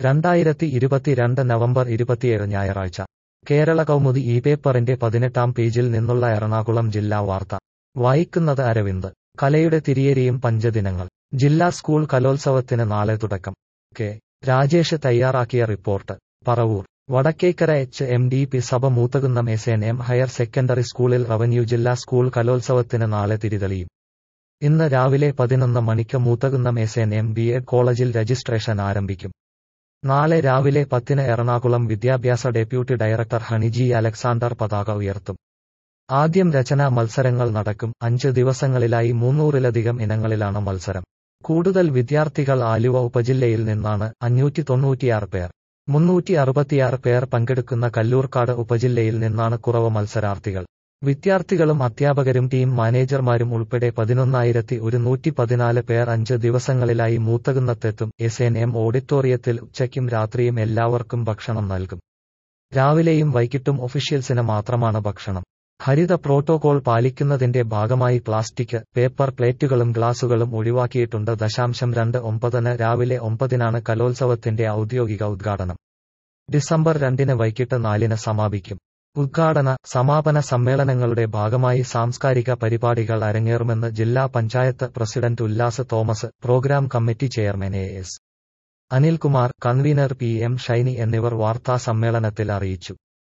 രണ്ടായിരത്തി ഇരുപത്തിരണ്ട് നവംബർ ഇരുപത്തിയേഴ് ഞായറാഴ്ച കേരള കൗമുദി ഈ പേപ്പറിന്റെ പതിനെട്ടാം പേജിൽ നിന്നുള്ള എറണാകുളം ജില്ലാ വാർത്ത വായിക്കുന്നത് അരവിന്ദ് കലയുടെ തിരിയേരിയും പഞ്ചദിനങ്ങൾ ജില്ലാ സ്കൂൾ കലോത്സവത്തിന് നാളെ തുടക്കം കെ രാജേഷ് തയ്യാറാക്കിയ report Paravur Vadakkekara H M D P Sabha Moothakunnam S N M higher secondary സ്കൂളിൽ റവന്യൂ ജില്ലാ സ്കൂൾ കലോത്സവത്തിന് നാളെ തിരിതെളിയും ഇന്ന് രാവിലെ പതിനൊന്ന് മണിക്ക് Moothakunnam S N M B Ed കോളേജിൽ രജിസ്ട്രേഷൻ ആരംഭിക്കും നാളെ രാവിലെ പത്തിന് എറണാകുളം വിദ്യാഭ്യാസ ഡെപ്യൂട്ടി ഡയറക്ടർ ഹണിജി അലക്സാണ്ടർ പതാക ഉയർത്തും ആദ്യം രചനാ മത്സരങ്ങൾ നടക്കും അഞ്ച് ദിവസങ്ങളിലായി മുന്നൂറിലധികം ഇനങ്ങളിലാണ് മത്സരം കൂടുതൽ വിദ്യാർത്ഥികൾ ആലുവ ഉപജില്ലയിൽ നിന്നാണ് അഞ്ഞൂറ്റി തൊണ്ണൂറ്റിയാറ് പേർ മുന്നൂറ്റി അറുപത്തിയാറ് പേർ പങ്കെടുക്കുന്ന കല്ലൂർക്കാട് ഉപജില്ലയിൽ നിന്നാണ് കുറവ് മത്സരാർത്ഥികൾ വിദ്യാർത്ഥികളും അധ്യാപകരും ടീം മാനേജർമാരും ഉൾപ്പെടെ പതിനൊന്നായിരത്തി ഒരുന്നൂറ്റി പതിനാല് പേർ അഞ്ച് ദിവസങ്ങളിലായി മൂത്തകുന്നത്തെത്തും എസ് എൻ എം ഓഡിറ്റോറിയത്തിൽ ഉച്ചയ്ക്കും രാത്രിയും എല്ലാവർക്കും ഭക്ഷണം നൽകും രാവിലെയും വൈകിട്ടും ഒഫീഷ്യൽസിന് മാത്രമാണ് ഭക്ഷണം ഹരിത പ്രോട്ടോകോൾ പാലിക്കുന്നതിന്റെ ഭാഗമായി പ്ലാസ്റ്റിക് പേപ്പർ പ്ലേറ്റുകളും ഗ്ലാസുകളും ഒഴിവാക്കിയിട്ടുണ്ട് ദശാംശം രണ്ട് ഒമ്പതിന് രാവിലെ ഒമ്പതിനാണ് കലോത്സവത്തിന്റെ ഔദ്യോഗിക ഉദ്ഘാടനം ഡിസംബർ രണ്ടിന് വൈകിട്ട് നാലിന് സമാപിക്കും ഉദ്ഘാടന സമാപന സമ്മേളനങ്ങളുടെ ഭാഗമായി സാംസ്കാരിക പരിപാടികൾ അരങ്ങേറുമെന്ന് ജില്ലാ panchayat president Ullas Thomas programme committee chairman A S Anilkumar convener P M Shiny എന്നിവർ വാർത്താ സമ്മേളനത്തിൽ അറിയിച്ചു